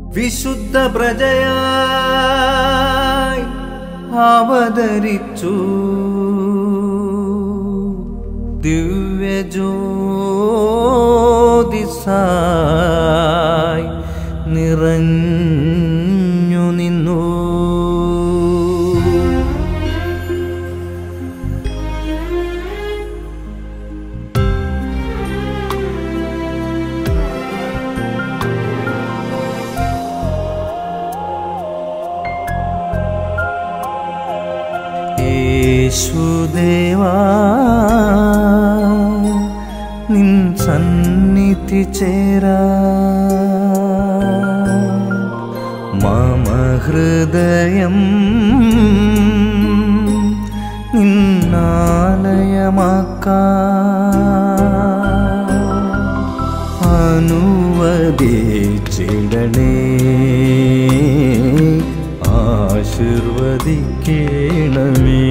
വിശുദ്ധ പ്രജയായി അവതരിച്ചു ദിവ്യജ്യോതിസായി നിറഞ്ഞു നിന്നു യേശുദേവാ നിൻ സന്നിധി ചേരാ മമ ഹൃദയം നിന്നാലയമാക്കാ അനുവദിച്ചിടണേ ആശീർവദിക്കണമേ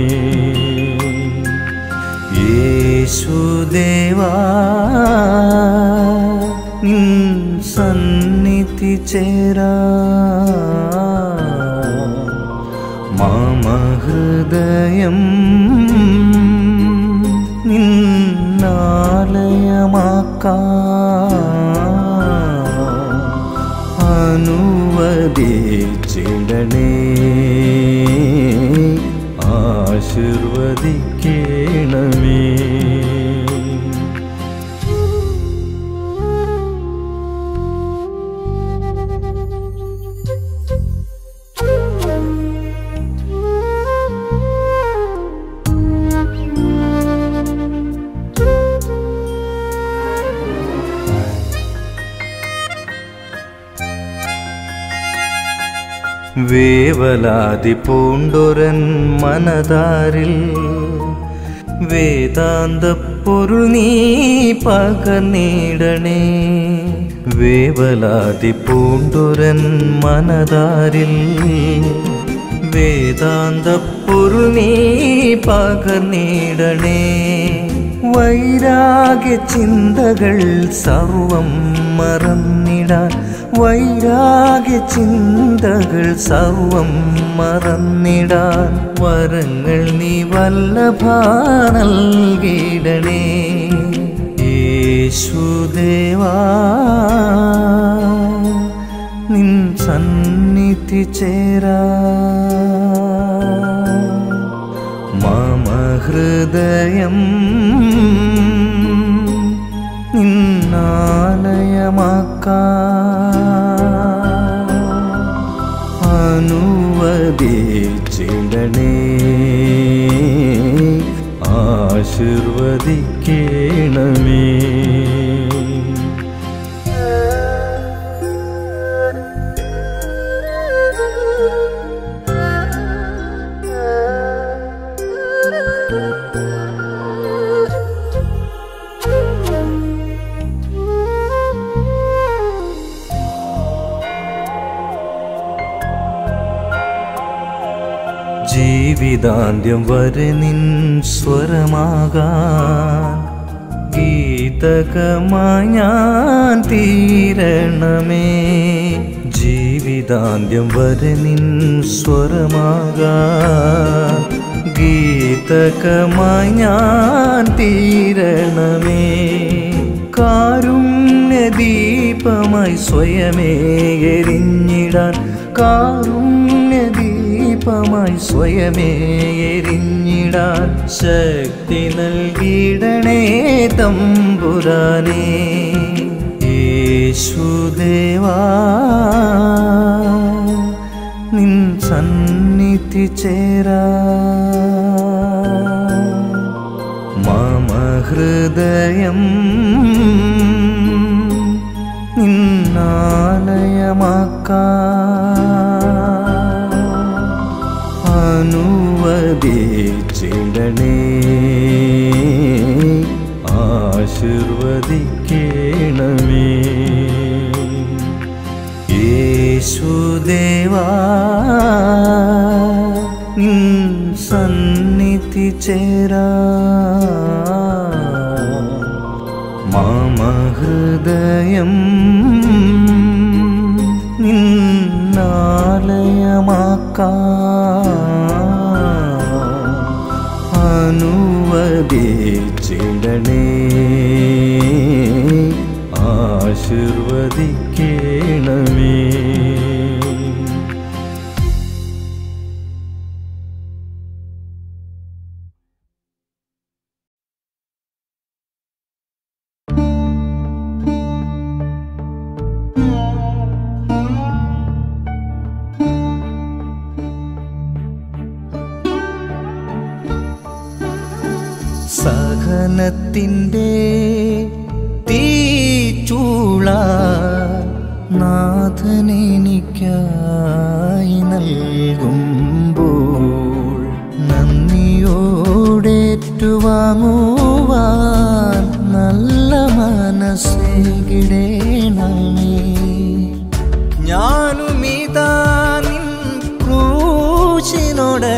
യേശുദേവാ നിൻ സന്നിധി ചേരാ മമ ഹൃദയം നിന്നാലയമാക്കാ അനുവദിച്ചിടണേ ആശീർവദിക്കണമേ വേവലാതി പൂണ്ടൊരൻ മനതാരിൽ വേദാന്ത പൊരുൾ നീ പകർന്നിടണേ വേവലാതി പൂണ്ടൊരൻ മനതാരിൽ വേദാന്ത പൊരുൾ നീ പകർന്നിടണേ വൈരാഗ്യ ചിന്തകൾ സർവം മറന്നിടാൻ വൈരാഗ്യ ചിന്തകൾ സർവം മറന്നിടാൻ വരങ്ങൾ നീ വല്ലഭ നൽകിടണേ യേശുദേവാ നിൻ സന്നിധി ചേരാ മമ ഹൃദയം നിന്നാലയമാക്കാ അനുവദിച്ചിടണേ ആശീർവദിക്കണമേ ജീവിതാന്ത്യം വരെ നിൻ സ്വരമാകാൻ ഗീതകമായി ഞാൻ തീരണമേ ജീവിതാന്ത്യം വരെ നിൻ സ്വരമാകാൻ ഗീതകമായി ഞാൻ തീരണമേ കാരുണ്യദീപമായി സ്വയമേ എരിഞ്ഞിടാൻ കാരുണ്യദീപമായി സ്വയമേ എരിഞ്ഞിടാൻ ശക്തി നൽകിടണേ തമ്പുരാനേ യേശുദേവാ നിൻ സന്നിധി ചേരാ മമ ഹൃദയം നിന്നാലയമാക്കാ അനുവദിച്ചിടണേ ആശീർവദിക്കണമേ യേശുദേവാ നിൻ സന്നിധി ചേരാ മമ ഹൃദയം നിന്ന അനുഗ്രഹിച്ചിടണേ ആശീർവദിക്കണമേ സഹനത്തിൻ്റെ തീച്ചൂള നാഥനെനിക്കായി നൽകുമ്പോൾ നന്ദിയോടേറ്റുവാങ്ങുവാൻ നല്ല മനസ്സേകിടേണമേ ഞാനുമിതാ നിൻ ക്രൂശിനോട്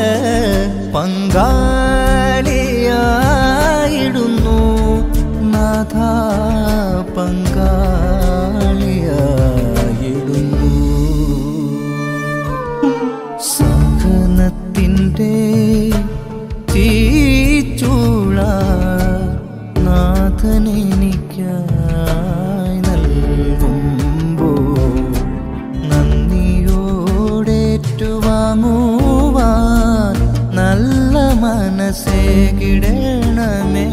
പങ്കാളിയായിടുന്നു നാഥ പങ്കാളിയായിടുന്നു സഹനത്തിൻ്റെ തീച്ചൂള നാഥനെനിക്കായി നൽകുമ്പോൾ നന്ദിയോടേറ്റുവാങ്ങുവാൻ നല്ല മനസ്സേ കിടണമേ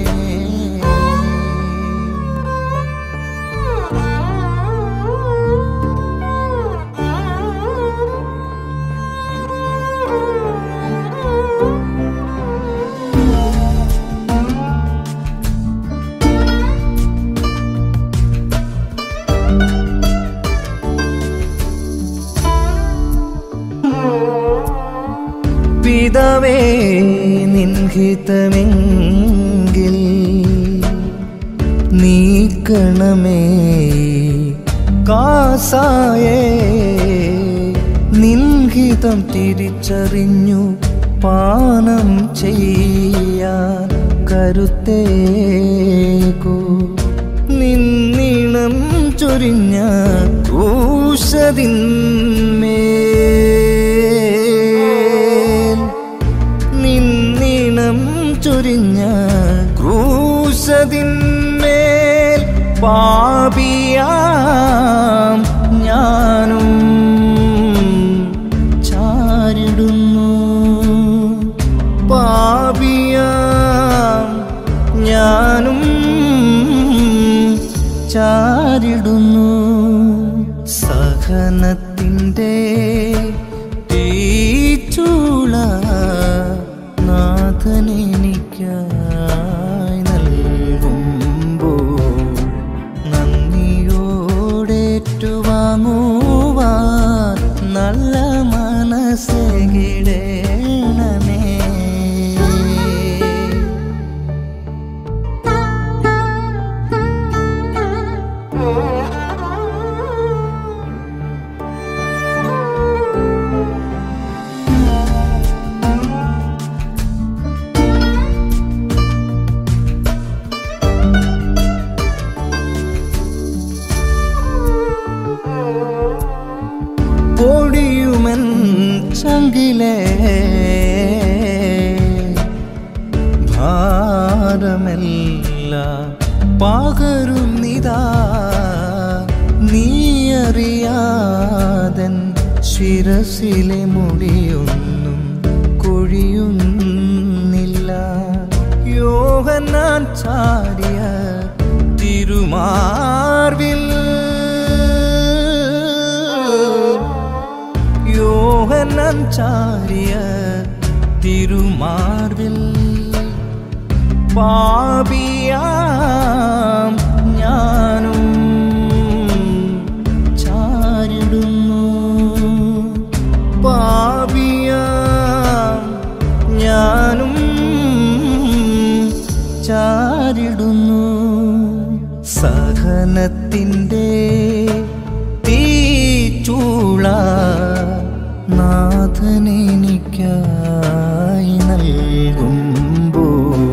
പിതാവേ നിൻഹിതമെങ്കിൽ നീക്കണമേ കാസായേ നിൻഹിതം തിരിച്ചറിഞ്ഞു പാനം ചെയ്യാൻ കരുത്തേക്കൂ നിന്നിണം ചൊരിഞ്ഞ ക്രൂശതിന്മേൽ നിന്നിണം ചൊരിഞ്ഞ ക്രൂശതിന്മേൽ പാപിയാം ഞാനും ചാരിടുന്നു പാപിയാം ഞാനും ചാരിടുന്നു സഹനത്തിൻ്റെ തീച്ചൂള നാഥനെനിക്കായി നൽകുമ്പോൾ നന്ദിയോടേറ്റുവാങ്ങുവാൻ നല്ല മനസ്സേ കിടണമേ പൊടിയുമൻ ചങ്കിലെ ഭാരമെല്ലാം പകരുന്നിതാ നീയറിയാതൻ ശിരസിലെ മുടിയൊന്നും കൊഴിയുന്നില്ല യോഹന്നാൻ ചാരിയ തിരുമാർവിൽ യോഹന്നാൻ ചാരിയ തിരുമാർവിൽ പാപിയാം ഞാനും ചാരിടുന്നു പാപിയാം ഞാനും ചാരിടുന്നു സഹനത്തിൻ്റെ തീച്ചൂള നാഥനെനിക്കായി നൽകുമ്പോൾ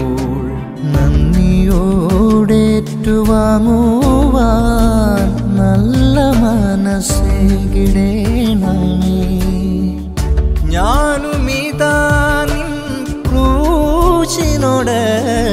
നന്ദിയോടേറ്റുവാങ്ങുവാൻ നല്ല മനസ്സേ കിടണമേ ഞാനുമിതാ നിൻ ക്രൂശിനോട്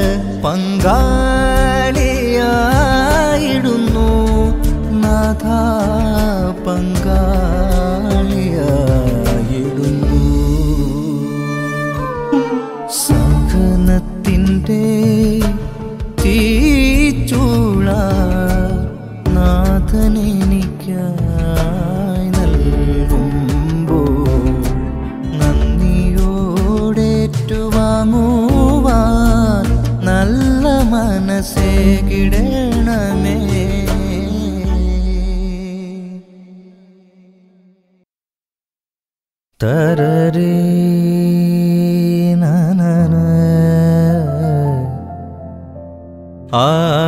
തരരേ നനന. ആ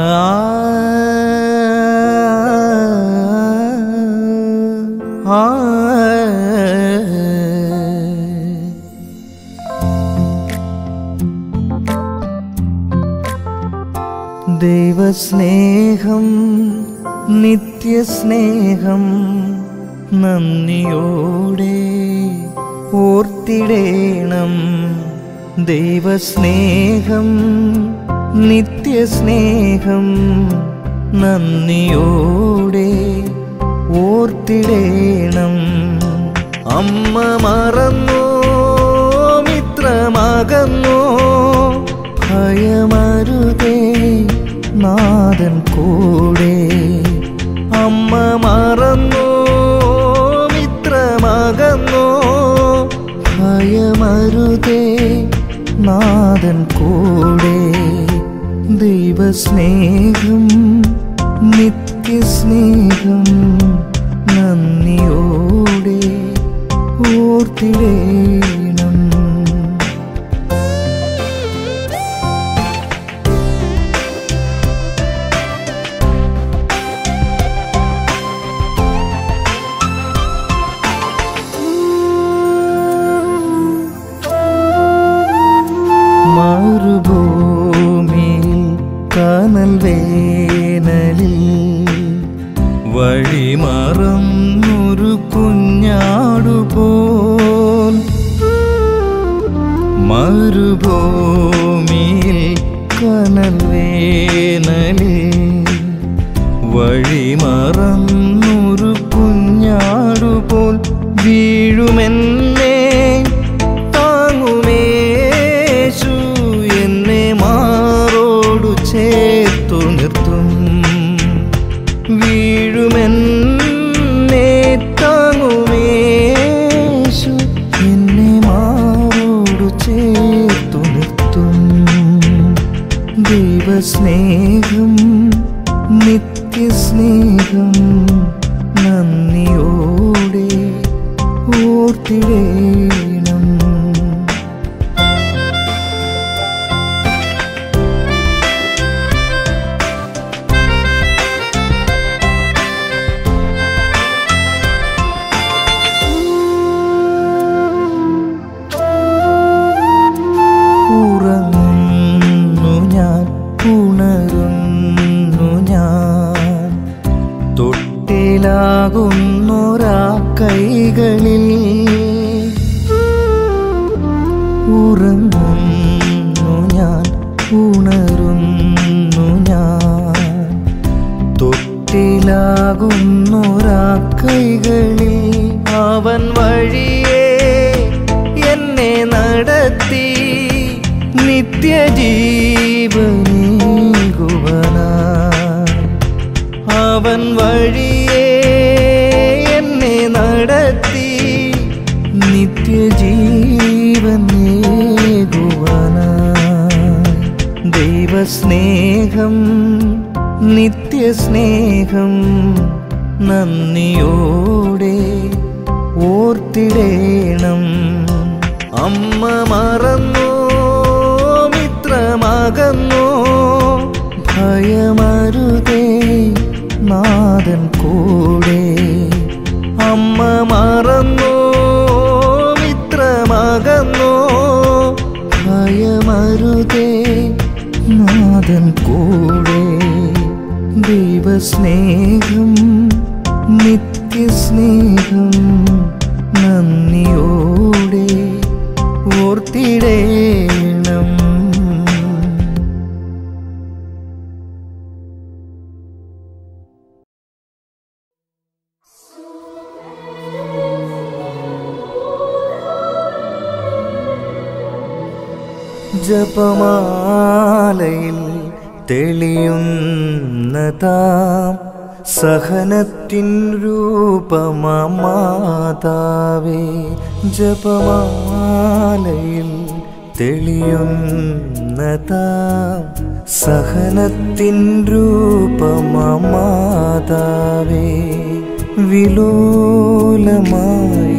ആ ദൈവസ്നേഹം നിത്യസ്നേഹം നന്ദിയോടെ ഓർത്തിടേണം ദൈവസ്നേഹം നിത്യസ്നേഹം നന്ദിയോടെ ഓർത്തിടേണം അമ്മ മറന്നോ മിത്രമാകന്നോ ഭയമരുതേ നാഥൻ കൂടെ അമ്മ മറന്നോ മിത്രമാകന്നോ ഭയമരുതേ നാഥൻ കൂടെ ദൈവസ്നേഹം നിത്യസ്നേഹം നന്ദിയോടെ ഓർത്തിടേണം മരുഭൂമിയിൽ കനൽ വേനലിൽ വഴിമറന്നൊരു കുഞ്ഞാടുപോൽ മരുഭൂമിയിൽ കനൽ വേനലിൽ വഴിമറന്നൊരു കുഞ്ഞാടുപോൽ വീഴുമെന്നേ താങ്ങുമേശു എന്നെ മാറോടു ചേർത്തു നിർത്തും വീഴുമെന്നേ താങ്ങുമേശു എന്നെ മാറോടു ചേർത്തു നിർത്തും ദൈവസ്നേഹം നിത്യസ്നേഹം നന്ദിയോടെ ഓർത്തിടേണം ഉറങ്ങുന്നു ഞാൻ ഉണരുന്നു ഞാൻ തൊട്ടിലാകുന്നൊരാ കൈകളിൽ ഉറങ്ങുന്നു ഞാൻ ഉണരുന്നു ഞാൻ തൊട്ടിലാകുന്നൊരാ കൈകളിൽ അവൻ വഴിയേ എന്നെ നടത്തി നിത്യജീവനീകുവനാ അവൻ വഴിയേ എന്നെ നടത്തി നിത്യജീവനേകുവനാ ദൈവസ്നേഹം നിത്യസ്നേഹം നന്ദിയോടെ ഓർത്തിടേണം അമ്മ മറന്നോ മിത്രമാകന്നോ ഭയമരുതേ നാഥൻ കൂടെ അമ്മ മറന്നോ മിത്രമാകന്നോ ഭയമരുതേ നാഥൻ കൂടെ ദൈവസ്നേഹം നിത്യസ്നേഹം നന്ദിയോടെ ഓർത്തിടേണം ജപമാലയിൽ തെളിയുന്നതാം സഹനത്തിൻ രൂപമാതാവേ ജപമാലയിൽ തെളിയുന്നതാം സഹനത്തിൻ രൂപമാതാവേ വിലോലമായി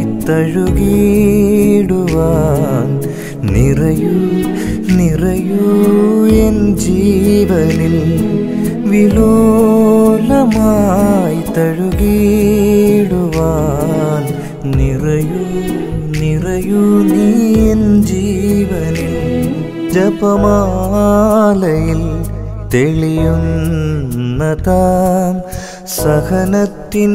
തഴുകിടുവാൻ നിറയൂ നിറയൂ എൻ ജീവനിൽ വിലോലമായി തഴുകിടുവാൻ നിറയൂ നിറയൂ നീ എൻ ജീവനിൽ ജപമാലയിൽ തെളിയുന്നതാം സഹനത്തിൻ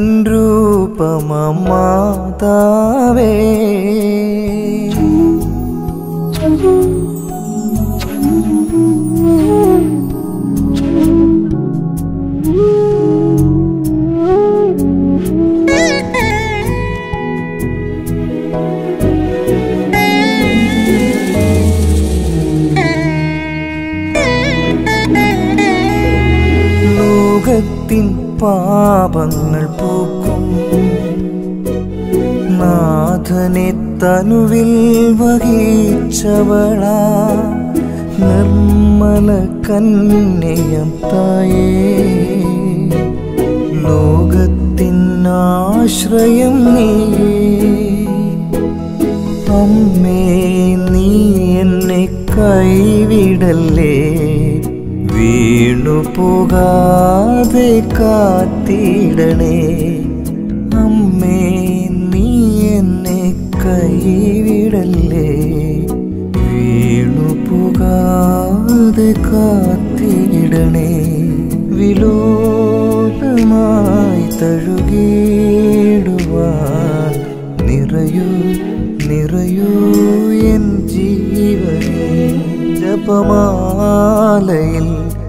രൂപമാതാവേ ലോകത്തിൻ പാപങ്ങൾ പോക്കും നാഥനെ തനുവിൽ വഹിച്ചവളാ നിർമ്മല കന്യയം തായേ ലോകത്തിൻ ആശ്രയം നീ അമ്മേ നീ എന്നെ കൈവിടല്ലേ വീണു പോകാതെ കാത്തിടണേ അമ്മേ നീ എന്നെ കൈവിടല്ലേ വീണു പോകാതെ കാത്തിടണേ വിലോലമായി തഴുകിടുവാൻ നിറയൂ നിറയൂ എൻ ജീവനേ ജപമാലയിൽ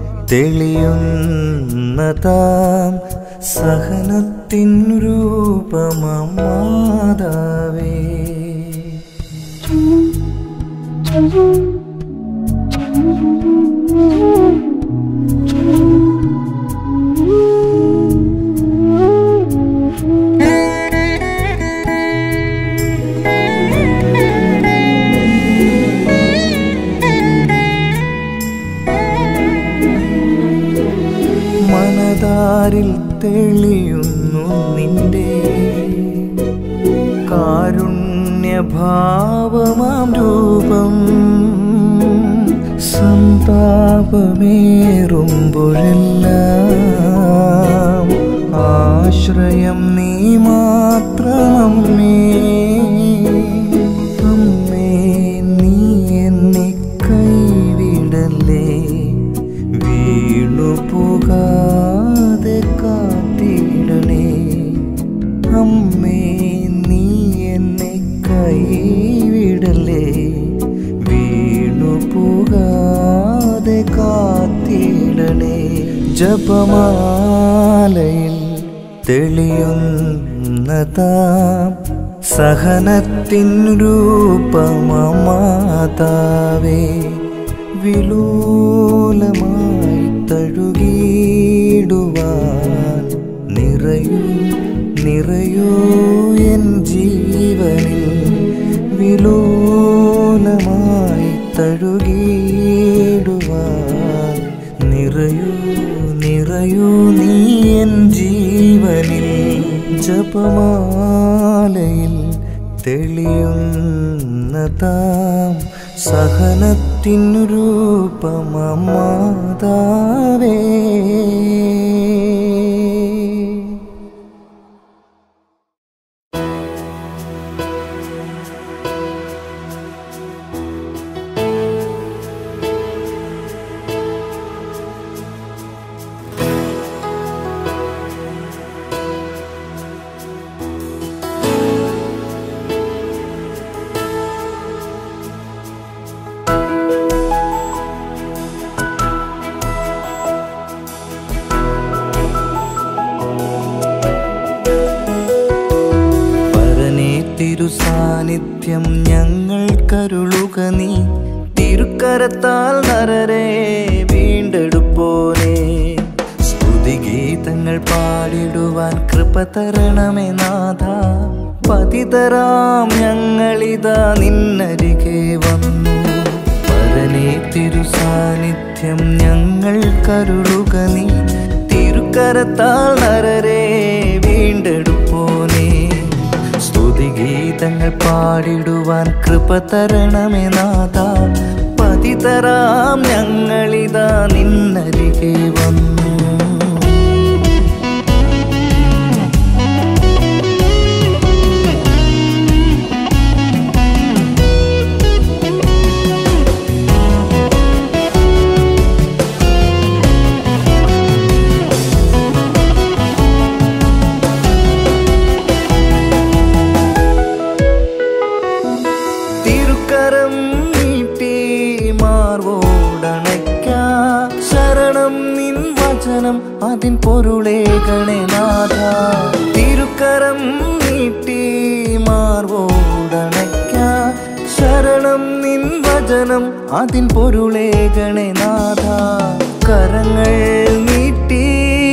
തെളിയുന്നതാം സഹനത്തിൻ രൂപമാതാവേ മനതാരിൽ തെളിയുന്നു നിന്റെ കാരുണ്യഭാവമാം രൂപം സന്താപമേറുമ്പോഴെല്ലാം ആശ്രയം നീ മാത്രമമ്മേ അമ്മേ നീ എന്നെ കൈവിടല്ലേ വീണു പോകാതെ കാത്തിടണേ അമ്മേ നീ എന്നെ കൈവിടല്ലേ വീണു പോകാതെ കാത്തിടണേ ജപമാലയിൽ തെളിയുന്നതാം സഹനത്തിൻ രൂപമാതാവേ വിലോലമായി തഴുകിടുവാൻ നിറയൂ നിറയൂ എൻ ജീവനിൽ വിലോലമായി തഴുകിടുവാൻ നിറയൂ നിറയൂ നീ എൻ ജീവനിൽ ജപമാലയിൽ തെളിയുന്നതാം സഹനത്തിൻ രൂപമാതാവേ പരനേ തിരു സാന്നിധ്യം ഞങ്ങൾ കരുളുക നീ തിരുക്കരത്താൽ നരരെ വീണ്ടെടുപ്പോനെ സ്തുതിഗീതങ്ങൾ പാടിടുവാൻ കൃപ തരണമേ നാഥ പതിതരാം ഞങ്ങളിതാ നിന്നരികെ വന്നു പരനേ തിരു സാന്നിധ്യം ഞങ്ങൾ കരുളുക നീ തിരുക്കരത്താൽ നരരെ വീണ്ടെടുപ്പോ പാടിടുവാൻ കൃപ തരണമേ നാഥ പതിതരാം ഞങ്ങളിതാ നിന്നരികെ വന്നു തിരുക്കരം നീട്ടി മാർവോടണയ്ക്ക ശരണം നിൻ വചനം അതിൻ പൊരുളേ ഗണനാഥ തിരുക്കരം നീട്ടി മാർവോടണയ്ക്ക ശരണം നിൻ വചനം അതിൻ പൊരുളേ ഗണനാഥ കരങ്ങൾ നീട്ടി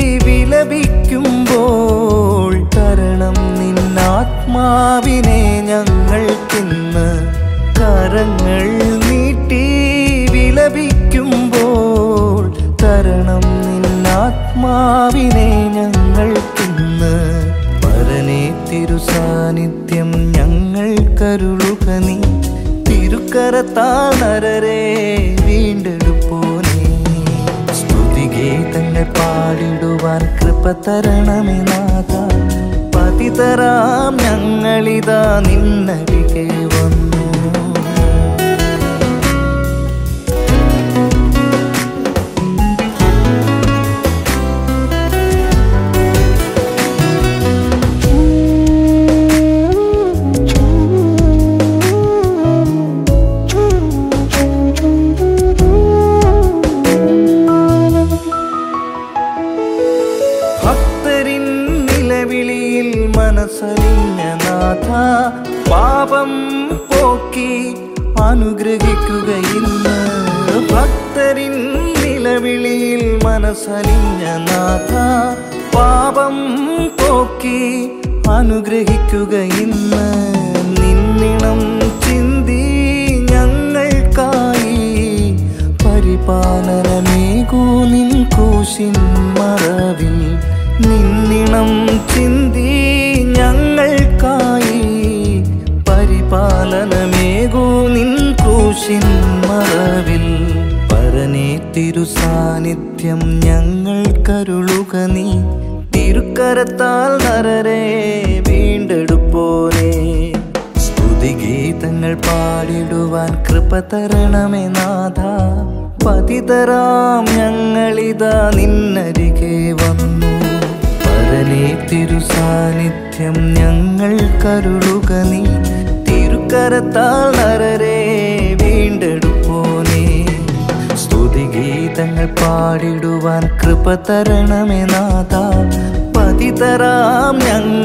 വിലപിക്കുമ്പോൾ തരണം നിന്നാത്മാവിനെ ഞങ്ങൾക്കിന്ന് കരങ്ങൾ നീട്ടി വിലപിക്കുമ്പോൾ തരണം നിന്നാത്മാവിനെ ഞങ്ങൾക്കിന്ന് പരനെ തിരുസാന്നിധ്യം ഞങ്ങൾ കരുളുക നീ തിരുക്കരത്താണരരെ വീണ്ടെടുപ്പോനേ സ്തുതിഗീതങ്ങൾ പാടിടുവാൻ കൃപ തരണമേ നാഥ പതിതരാം ഞങ്ങളിതാ നിന്നരികെ വന്നു ഭക്തരിൻ നിലവിളിയിൽ മനസ്സലിഞ്ഞ നാഥ പാപം പോക്കി അനുഗ്രഹിക്കുക ഇന്ന് ഭക്തരിൻ നിലവിളിയിൽ മനസ്സലിഞ്ഞ നാഥ പാപം പോക്കി അനുഗ്രഹിക്കുക ഇന്ന് നിന്നിണം ചിന്തി ഞങ്ങൾക്കായി പരിപാലനമേകൂ നിൻ കൂശിൻ മറവിൽ നിന്നിണം ചിന്തി ഞങ്ങൾക്കായി പരിപാലനമേകൂ നിൻ ക്രൂശിൻ മറവിൽ പരനെ തിരുസാന്നിധ്യം ഞങ്ങൾ കരുളുക നീ തിരുക്കരത്താൽ നരരെ വീണ്ടെടുപ്പോനേ സ്തുതിഗീതങ്ങൾ പാടിടുവാൻ കൃപ തരണമേ നാഥ പതിതരാം ഞങ്ങളിതാ നിന്നരികെ വന്നു പരനെ തിരുസാന്നിധ്യം ഞങ്ങൾ കരുളുക നീ തിരുക്കരത്താൽ നരരെ വീണ്ടെടുപ്പോനേ സ്തുതിഗീതങ്ങൾ പാടിടുവാൻ കൃപ തരണമേ നാഥ പതിതരാം ഞങ്ങൾ